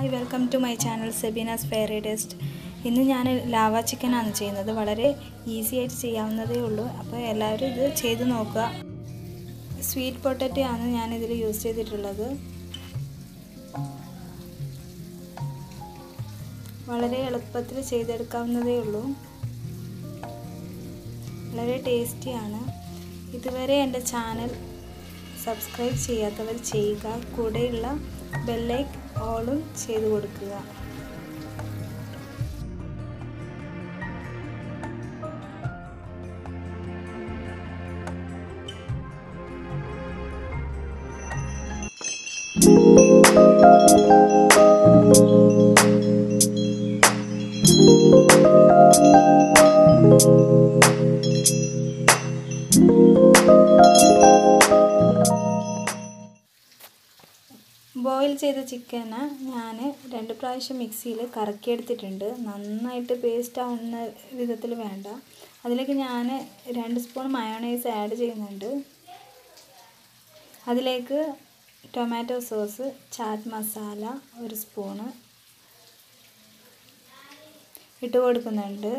hi welcome to my channel Sebina's fairy taste ഇന്ന് ഞാൻ lava ചിക്കനാണ് ചെയ്യുന്നത് വളരെ ഈസി ആയിട്ട് ചെയ്യാവുന്നതേ ഉള്ളൂ അപ്പോൾ എല്ലാവരും ഇത് ചെയ്ത് നോക്കുക സ്വീറ്റ് പൊട്ടറ്റോ ആണ് ഞാൻ ഇതിൽ യൂസ് ചെയ്തിട്ടുള്ളത് വളരെ എളുപ്പത്തിൽ ചെയ്തെടുക്കാവുന്നതേ ഉള്ളൂ വളരെ ടേസ്റ്റിയാണ് ഇതുവരെ എൻ്റെ ചാനൽ സബ്സ്ക്രൈബ് ചെയ്യാത്തവർ ചെയ്യുക കൂടെയുള്ള ബെല്ലൈക്ക് ഓളും ചെയ്തു കൊടുക്കുക ബോയിൽ ചെയ്ത ചിക്കന് ഞാൻ രണ്ട് പ്രാവശ്യം മിക്സിയിൽ കറക്കിയെടുത്തിട്ടുണ്ട് നന്നായിട്ട് പേസ്റ്റ് ആവുന്ന വിധത്തിൽ വേണ്ട അതിലേക്ക് ഞാൻ രണ്ട് സ്പൂൺ മയോണൈസ് ആഡ് ചെയ്യുന്നുണ്ട് അതിലേക്ക് ടൊമാറ്റോ സോസ് ചാറ്റ് മസാല ഒരു സ്പൂണ് ഇട്ട് കൊടുക്കുന്നുണ്ട്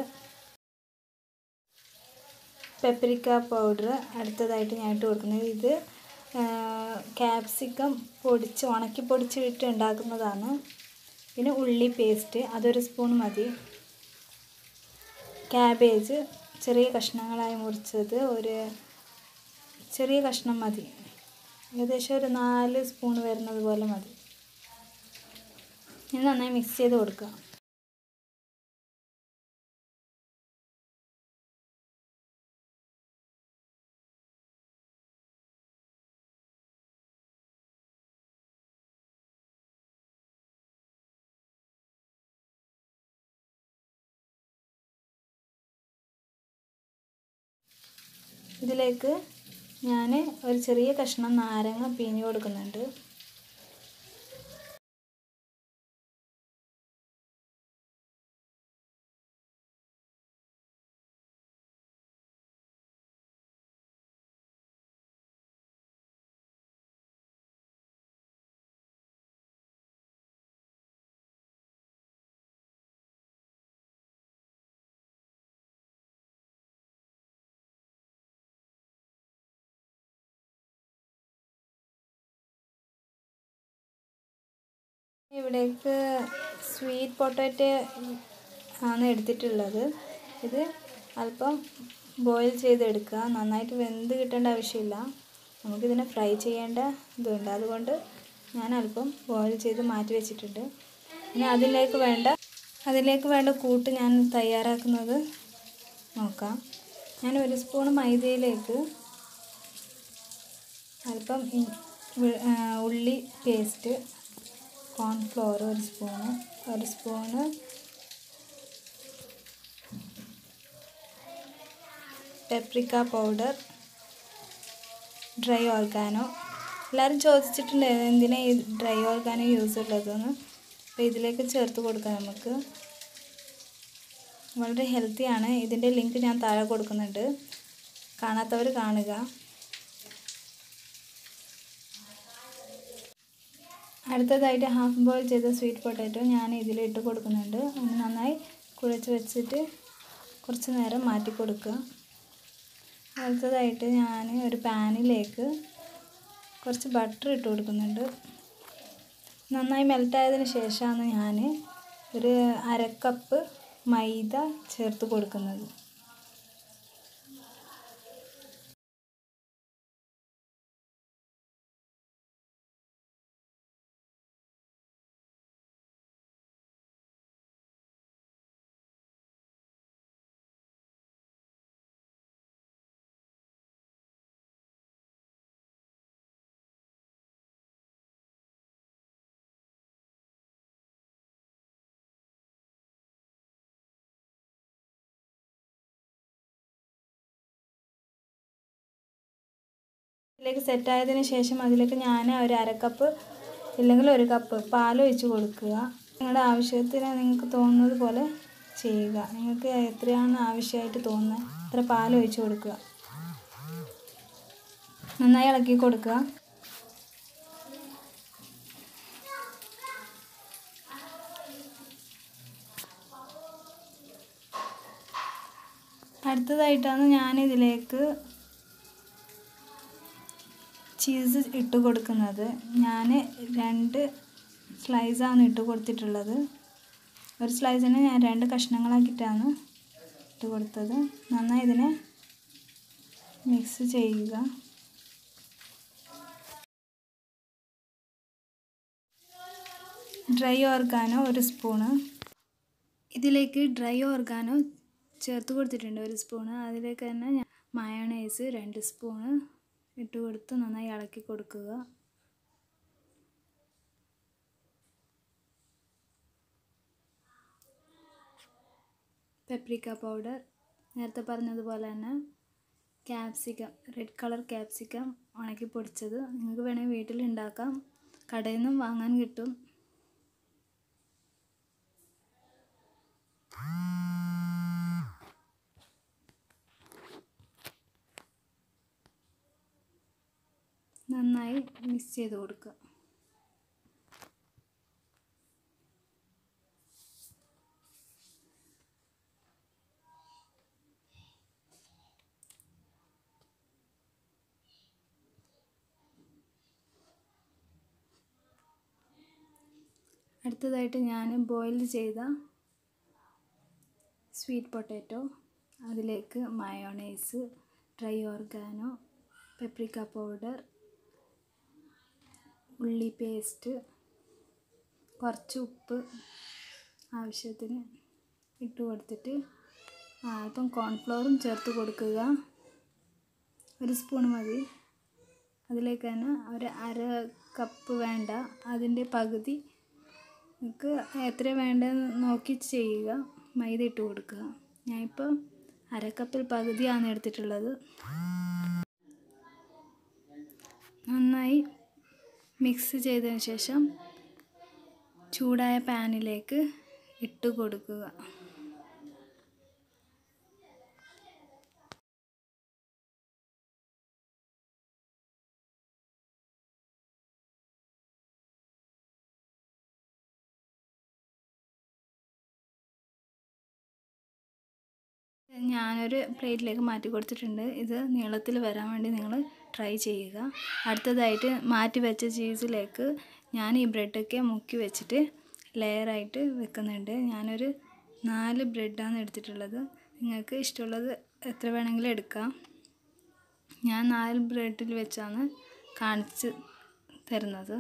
പെപ്പറിക്ക പൗഡർ അടുത്തതായിട്ട് ഞാൻ ഇട്ട് കൊടുക്കുന്നത് ഇത് ക്യാപ്സിക്കം പൊടിച്ച് ഉണക്കി പൊടിച്ചിട്ട് ഉണ്ടാക്കുന്നതാണ് പിന്നെ ഉള്ളി പേസ്റ്റ് അതൊരു സ്പൂൺ മതി ക്യാബേജ് ചെറിയ കഷ്ണങ്ങളായി മുറിച്ചത് ഒരു ചെറിയ കഷ്ണം മതി ഏകദേശം ഒരു നാല് സ്പൂൺ വരുന്നത് പോലെ മതി ഇത് നന്നായി മിക്സ് ചെയ്ത് കൊടുക്കുക ഇതിലേക്ക് ഞാൻ ഒരു ചെറിയ കഷ്ണം നാരങ്ങ പിഴിഞ്ഞ് കൊടുക്കുന്നുണ്ട് ഇവിടേക്ക് സ്വീറ്റ് പൊട്ടാറ്റോ ആണ് എടുത്തിട്ടുള്ളത് ഇത് അല്പം ബോയിൽ ചെയ്തെടുക്കുക നന്നായിട്ട് വെന്ത് കിട്ടേണ്ട ആവശ്യമില്ല നമുക്കിതിനെ ഫ്രൈ ചെയ്യേണ്ട ഇതുണ്ട് അതുകൊണ്ട് ഞാൻ അല്പം ബോയിൽ ചെയ്ത് മാറ്റി വെച്ചിട്ടുണ്ട് ഇനി അതിലേക്ക് വേണ്ട അതിലേക്ക് വേണ്ട കൂട്ട് ഞാൻ തയ്യാറാക്കുന്നത് നോക്കാം ഞാൻ ഒരു സ്പൂൺ മൈദയിലേക്ക് അല്പം ഉള്ളി പേസ്റ്റ് കോൺഫ്ലോർ ഒരു സ്പൂണ് ഒരു spoon paprika powder dry oregano എല്ലാവരും ചോദിച്ചിട്ടുണ്ട് എന്തിനാ ഈ ഡ്രൈ ഓർഗാനോ യൂസ് ഉള്ളതെന്ന് അപ്പോൾ ഇതിലേക്ക് ചേർത്ത് കൊടുക്കാം നമുക്ക് വളരെ ഹെൽത്തിയാണ് ഇതിൻ്റെ ലിങ്ക് ഞാൻ താഴെ കൊടുക്കുന്നുണ്ട് കാണാത്തവർ കാണുക അടുത്തതായിട്ട് ഹാഫ് ബോയിൽ ചെയ്ത സ്വീറ്റ് പൊട്ടാറ്റോ ഞാൻ ഇതിലിട്ട് കൊടുക്കുന്നുണ്ട് അതിന് നന്നായി കുഴച്ച് വെച്ചിട്ട് കുറച്ച് നേരം മാറ്റി കൊടുക്കുക അടുത്തതായിട്ട് ഞാൻ ഒരു പാനിലേക്ക് കുറച്ച് ബട്ടർ ഇട്ട് കൊടുക്കുന്നുണ്ട് നന്നായി മെൽറ്റായതിന് ശേഷമാണ് ഞാൻ ഒരു അരക്കപ്പ് മൈദ ചേർത്ത് കൊടുക്കുന്നത് ഇതിലേക്ക് സെറ്റായതിന് ശേഷം അതിലേക്ക് ഞാൻ ഒരു അരക്കപ്പ് ഇല്ലെങ്കിൽ ഒരു കപ്പ് പാൽ ഒഴിച്ച് കൊടുക്കുക നിങ്ങളുടെ ആവശ്യത്തിന് നിങ്ങൾക്ക് തോന്നുന്നത് പോലെ ചെയ്യുക നിങ്ങൾക്ക് എത്രയാണ് ആവശ്യമായിട്ട് തോന്നുന്നത് അത്ര പാൽ ഒഴിച്ച് കൊടുക്കുക നന്നായി ഇളക്കി കൊടുക്കുക അടുത്തതായിട്ടാണ് ഞാൻ ഇതിലേക്ക് ചീസ് ഇട്ട് കൊടുക്കുന്നത് ഞാൻ രണ്ട് സ്ലൈസാണ് ഇട്ട് കൊടുത്തിട്ടുള്ളത് ഒരു സ്ലൈസിന് ഞാൻ രണ്ട് കഷ്ണങ്ങളാക്കിയിട്ടാണ് ഇട്ട് കൊടുത്തത് നന്നായി ഇതിനെ മിക്സ് ചെയ്യുക ഡ്രൈ ഓർഗാനോ ഒരു സ്പൂണ് ഇതിലേക്ക് ഡ്രൈ ഓർഗാനോ ചേർത്ത് കൊടുത്തിട്ടുണ്ട് ഒരു സ്പൂണ് അതിലേക്ക് തന്നെ ഞാൻ മയോണൈസ് രണ്ട് സ്പൂണ് ഇട്ട് കൊടുത്ത് നന്നായി ഇളക്കി കൊടുക്കുക പെപ്രിക്ക പൗഡർ നേരത്തെ പറഞ്ഞതുപോലെ തന്നെ ക്യാപ്സിക്കം റെഡ് കളർ ക്യാപ്സിക്കം ഉണക്കി പൊടിച്ചത് നിങ്ങൾക്ക് വേണമെങ്കിൽ വീട്ടിൽ ഉണ്ടാക്കാം കടയിൽ നിന്നും വാങ്ങാൻ കിട്ടും നന്നായി മിക്സ് ചെയ്ത് കൊടുക്കുക അടുത്തതായിട്ട് ഞാൻ ബോയിൽ ചെയ്ത സ്വീറ്റ് പൊട്ടാറ്റോ അതിലേക്ക് mayonnaise dry oregano paprika powder ഉള്ളി പേസ്റ്റ് കുറച്ച് ഉപ്പ് ആവശ്യത്തിന് ഇട്ട് കൊടുത്തിട്ട് അല്പം കോൺഫ്ലവറും ചേർത്ത് കൊടുക്കുക ഒരു സ്പൂൺ മതി അതിലേക്ക് തന്നെ ഒരു അര കപ്പ് വേണ്ട അതിൻ്റെ പകുതി നിങ്ങൾക്ക് എത്ര വേണ്ടതെന്ന് നോക്കി ചെയ്യുക മൈദ ഇട്ട് കൊടുക്കുക ഞാനിപ്പോൾ അരക്കപ്പിൽ പകുതിയാണ് എടുത്തിട്ടുള്ളത് നന്നായി മിക്സ് ചെയ്തതിന് ശേഷം ചൂടായ പാനിലേക്ക് ഇട്ട് കൊടുക്കുക ഞാനൊരു പ്ലേറ്റിലേക്ക് മാറ്റി കൊടുത്തിട്ടുണ്ട് ഇത് നീളത്തിൽ വരാൻ വേണ്ടി നിങ്ങൾ ട്രൈ ചെയ്യുക അടുത്തതായിട്ട് മാറ്റി വെച്ച ചീസിലേക്ക് ഞാൻ ഈ ബ്രെഡൊക്കെ മുക്കി വെച്ചിട്ട് ലെയറായിട്ട് വെക്കുന്നുണ്ട് ഞാനൊരു നാല് ബ്രെഡാണ് എടുത്തിട്ടുള്ളത് നിങ്ങൾക്ക് ഇഷ്ടമുള്ളത് എത്ര വേണമെങ്കിലും എടുക്കാം ഞാൻ നാല് ബ്രെഡിൽ വെച്ചാണ് കാണിച്ച് തരുന്നത്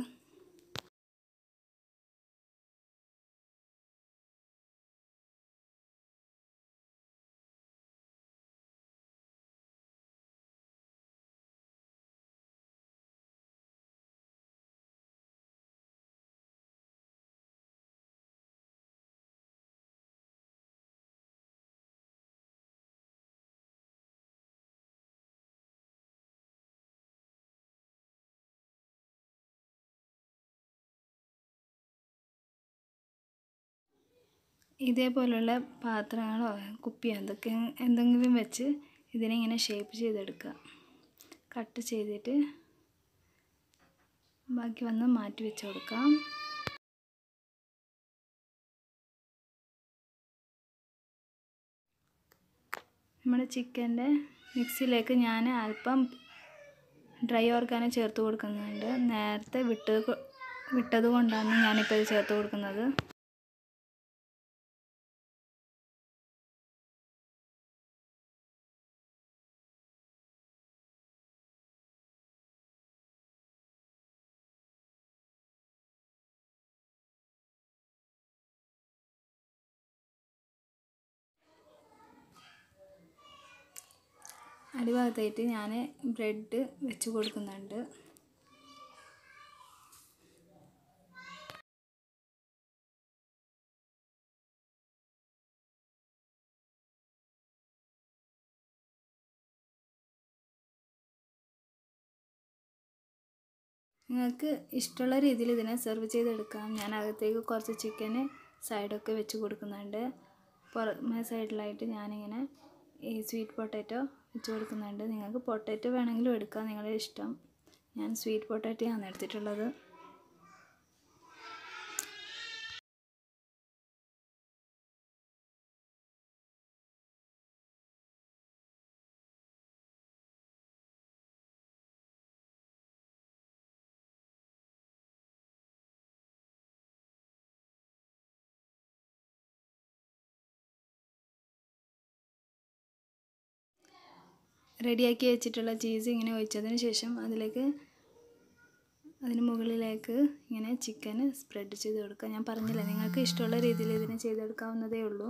ഇതേപോലുള്ള പാത്രങ്ങളോ കുപ്പിയോ എന്തൊക്കെ എന്തെങ്കിലും വെച്ച് ഇതിനെ ഇങ്ങനെ ഷേപ്പ് ചെയ്തെടുക്കുക കട്ട് ചെയ്തിട്ട് ബാക്കി വന്ന് മാറ്റി വെച്ച് കൊടുക്കാം നമ്മുടെ ചിക്കൻ്റെ മിക്സിയിലേക്ക് ഞാൻ അല്പം ഡ്രൈ ഓർഗാനോ ചേർത്ത് കൊടുക്കുന്നുണ്ട് നേരത്തെ വിട്ട് വിട്ടത് കൊണ്ടാണ് ഞാനിപ്പോൾ ഇത് ചേർത്ത് കൊടുക്കുന്നത് അടിഭാഗത്തായിട്ട് ഞാൻ ബ്രെഡ് വെച്ച് കൊടുക്കുന്നുണ്ട് നിങ്ങൾക്ക് ഇഷ്ടമുള്ള രീതിയിൽ ഇതിനെ സെർവ് ചെയ്തെടുക്കാം ഞാൻ അകത്തേക്ക് കുറച്ച് ചിക്കന് സൈഡൊക്കെ വെച്ച് കൊടുക്കുന്നുണ്ട് പുറമേ സൈഡിലായിട്ട് ഞാനിങ്ങനെ ഈ സ്വീറ്റ് പൊട്ടാറ്റോ വെച്ച് കൊടുക്കുന്നുണ്ട് നിങ്ങൾക്ക് പൊട്ടാറ്റോ വേണമെങ്കിലും എടുക്കാം നിങ്ങളുടെ ഇഷ്ടം ഞാൻ സ്വീറ്റ് പൊട്ടാറ്റോയാണ് എടുത്തിട്ടുള്ളത് റെഡിയാക്കി വെച്ചിട്ടുള്ള ചീസ് ഇങ്ങനെ ഒഴിച്ചതിന് ശേഷം അതിലേക്ക് അതിന് മുകളിലേക്ക് ഇങ്ങനെ ചിക്കൻ സ്പ്രെഡ് ചെയ്ത് കൊടുക്കുക ഞാൻ പറഞ്ഞില്ല നിങ്ങൾക്ക് ഇഷ്ടമുള്ള രീതിയിൽ ഇതിനെ ചെയ്തെടുക്കാവുന്നതേ ഉള്ളൂ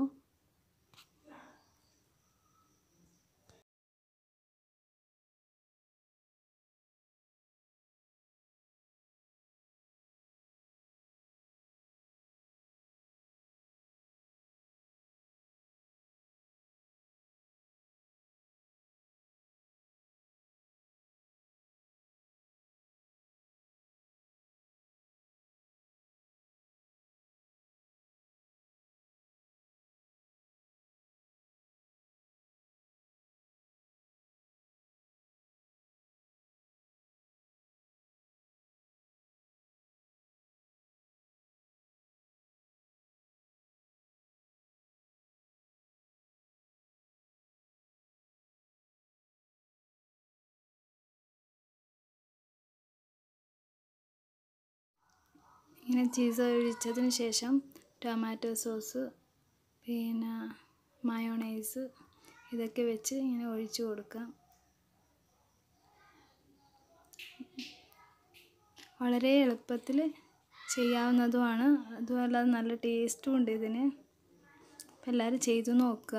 ഇങ്ങനെ ചീസ് ഒഴിച്ചതിന് ശേഷം ടൊമാറ്റോ സോസ് പിന്നെ മയോണൈസ് ഇതൊക്കെ വെച്ച് ഇങ്ങനെ ഒഴിച്ചു കൊടുക്കാം വളരെ എളുപ്പത്തിൽ ചെയ്യാവുന്നതുമാണ് അതുമല്ല നല്ല ടേസ്റ്റും ഉണ്ട് ഇതിന് അപ്പം എല്ലാവരും ചെയ്തു നോക്കുക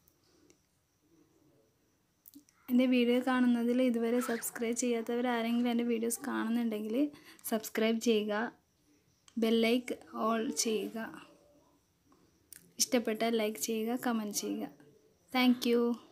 എൻ്റെ വീഡിയോ കാണുന്നതിൽ ഇതുവരെ സബ്സ്ക്രൈബ് ചെയ്യാത്തവർ ആരെങ്കിലും എൻ്റെ വീഡിയോസ് കാണുന്നുണ്ടെങ്കിൽ സബ്സ്ക്രൈബ് ചെയ്യുക ബെല്ലൈക്ക് ഓൾ ചെയ്യുക ഇഷ്ടപ്പെട്ടാൽ ലൈക്ക് ചെയ്യുക കമൻറ്റ് ചെയ്യുക താങ്ക്